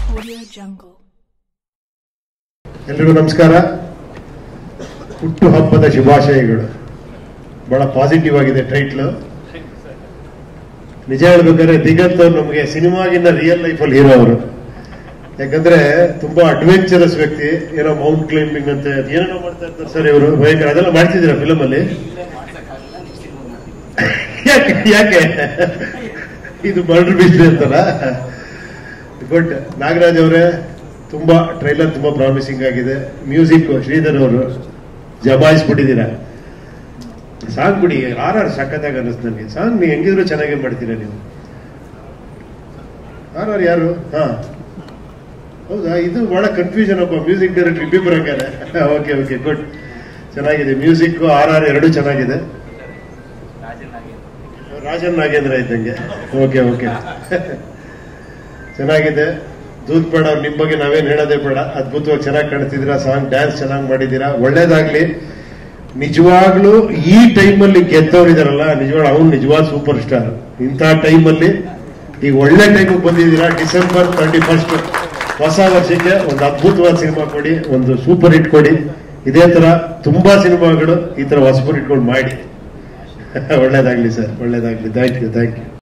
Audio Jungle. ಎಲ್ರಿಗೂ ನಮಸ್ಕಾರ ಹುಟ್ಟು ಹಬ್ಬದ ಶುಭಾಶಯಗಳು ಬಹಳ ಪಾಸಿಟಿವ್ ಆಗಿದೆ ಟೈಟ್ಲು ನಿಜ ಹೇಳ್ಬೇಕಾದ್ರೆ ದಿಗಂತ್ ಅವ್ರು ನಮಗೆ ಸಿನಿಮಾಗಿನ್ನ ರಿಯಲ್ ಲೈಫಲ್ಲಿ ಹೀರೋ ಅವರು ಯಾಕಂದ್ರೆ ತುಂಬಾ ಅಡ್ವೆಂಚರಸ್ ವ್ಯಕ್ತಿ ಏನೋ ಮೌಂಟ್ ಕ್ಲೈಂಬಿಂಗ್ ಅಂತ ಏನೇನೋ ಮಾಡ್ತಾ ಇರ್ತಾರೆ ಸರ್ ಇವರು ಭಯಂಕರ ಅದೆಲ್ಲ ಮಾಡ್ತಿದ್ದೀರಾ ಫಿಲಮ್ ಅಲ್ಲಿ ಯಾಕೆ ಯಾಕೆ ಇದು ಮರ್ಡರ್ ಬೀಚ್ ಅಂತಲ್ಲ ಬಟ್ ನಾಗರಾಜ್ ಅವರೇ ತುಂಬಾ ಟ್ರೈಲರ್ ತುಂಬಾ ಪ್ರಾಮಿಸಿಂಗ್ ಆಗಿದೆ ಮ್ಯೂಸಿಕ್ ಶ್ರೀಧರ್ ಅವರು ಜಮಾಯಿಸ್ಬಿಟ್ಟಿದ್ದೀರಾ ಸಾಂಗ್ ಬಿಡಿ ಆರ್ ಆರ್ ಸಖತ್ತಾಗ ಅನ್ನಿಸ್ತು ನನಗೆ ಸಾಂಗ್ ನೀವು ಹೆಂಗಿದ್ರು ಚೆನ್ನಾಗೇ ಮಾಡ್ತೀರಾ ನೀವು ಆರ್ ಆರ್ ಯಾರು ಹಾ ಹೌದಾ ಇದು ಬಹಳ ಕನ್ಫ್ಯೂಷನ್ ಅಪ್ಪ ಮ್ಯೂಸಿಕ್ ಡೈರೆಕ್ಟರ್ ಇಬ್ಬಿಬ್ಬರು ಹಂಗಾರೆ ಓಕೆ ಓಕೆ ಗುಡ್ ಚೆನ್ನಾಗಿದೆ ಮ್ಯೂಸಿಕ್ ಆರ್ ಆರ್ ಎರಡು ಚೆನ್ನಾಗಿದೆ ರಾಜನ್ ನಾಗೇಂದ್ರ ಇದ್ದಂಗೆ ಓಕೆ ಓಕೆ ಚೆನ್ನಾಗಿದೆ ದೂದ್ ಬೇಡ ಅವ್ರು ನಿಮ್ ಬಗ್ಗೆ ನಾವೇನ್ ಹೇಳೋದೇ ಬೇಡ ಅದ್ಭುತವಾಗಿ ಚೆನ್ನಾಗಿ ಕಾಣ್ತಿದ್ದೀರಾ ಸಾಂಗ್ ಡ್ಯಾನ್ಸ್ ಚೆನ್ನಾಗಿ ಮಾಡಿದ್ದೀರಾ ಒಳ್ಳೇದಾಗ್ಲಿ ನಿಜವಾಗ್ಲೂ ಈ ಟೈಮಲ್ಲಿ ಗೆದ್ದವರಿದಾರಲ್ಲ ನಿಜವಾಗ್ಲೂ ಅವ್ನು ನಿಜವಾದ ಸೂಪರ್ ಸ್ಟಾರ್ ಇಂಥ ಟೈಮಲ್ಲಿ ಈಗ ಒಳ್ಳೆ ಟೈಮಿಗೆ ಬಂದಿದ್ದೀರಾ ಡಿಸೆಂಬರ್ ತರ್ಟಿ ಫಸ್ಟ್ ಹೊಸ ವರ್ಷಕ್ಕೆ ಒಂದು ಅದ್ಭುತವಾದ ಸಿನಿಮಾ ಕೊಡಿ ಒಂದು ಸೂಪರ್ ಹಿಟ್ ಕೊಡಿ ಇದೇ ತರ ತುಂಬಾ ಸಿನಿಮಾಗಳು ಈ ತರ ಹೊಸಪುರ್ ಇಟ್ಕೊಂಡು ಮಾಡಿ ಒಳ್ಳೇದಾಗ್ಲಿ ಸರ್ ಒಳ್ಳೇದಾಗ್ಲಿ ಥ್ಯಾಂಕ್ ಯು ಥ್ಯಾಂಕ್ ಯು